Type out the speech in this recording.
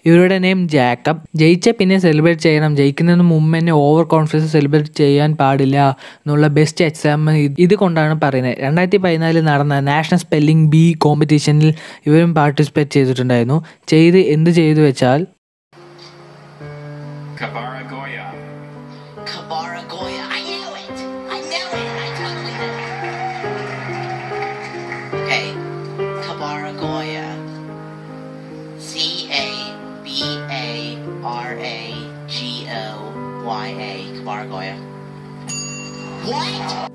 ഇവരുടെ name Jacob ജയിച്ച പിന്നെ സെലിബ്രേറ്റ് ചെയ്യണം ജയിക്കുന്നതിന് മുമ്പ് തന്നെ ഓവർ കോൺഫിഡൻസ് സെലിബ്രേറ്റ് ചെയ്യാൻ പാടില്ല എന്നുള്ള ബെസ്റ്റ് എക്സാമ്പിൾ ഇത് കൊണ്ടാണ് പറയുന്നത് രണ്ടായിരത്തി പതിനാലിൽ നടന്ന നാഷണൽ സ്പെല്ലിംഗ് ബി കോമ്പറ്റീഷനിൽ ഇവരും പാർട്ടിസിപ്പേറ്റ് ചെയ്തിട്ടുണ്ടായിരുന്നു ചെയ്ത് എന്ത് ചെയ്തു വെച്ചാൽ Kabaragoya. Kabaragoya. I knew it. I knew it. I totally did it. Okay. Kabaragoya. C A B A R A G O Y A. Kabaragoya. What?